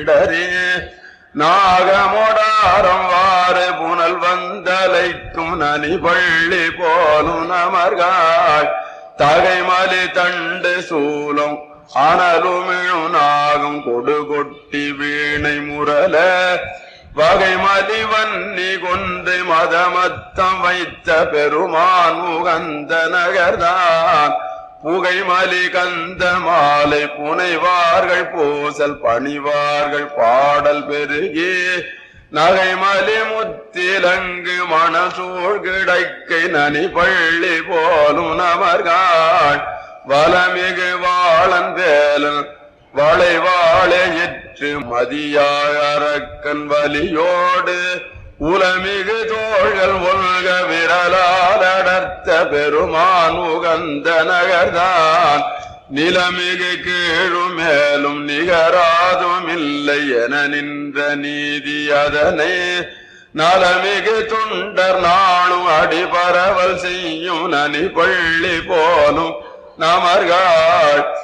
இடரே நாகமோடாரம் வாறு புனல் வந்தலைக்கும் நனி பள்ளி போலும் நமர்காய் தகைமலி தண்டு சூலம் அனலுமிழு நாகம் கொடு கொட்டி வீணை முரல வகை மலிவன்னி கொண்டு மதமத்தம் வைத்த பெருமான் உகந்த நகர்தான் புகைமலி கந்த மாலை புனைவார்கள் பூசல் பணிவார்கள் பாடல் பெருகி நகைமலி முத்திலங்கு மணசூழ் கிடைக்கை நனி பள்ளி போலும் நமர்காள் வலமிகு வாழன் வேலன் வளை வாழையிற்று மதியாய் அரக்கன் வலியோடு உலமிகு தோள்கள் ஒல்க விரலால் அடர்த்த பெருமான் உகந்த நகர்தான் நிலமிகு கீழும் மேலும் நிகராதும் இல்லை என நின்ற நீதி அதனை நலமிகு துண்டர் நாளும் அடிபரவல் செய்யும் நனி பள்ளி போலும் நமர்கள்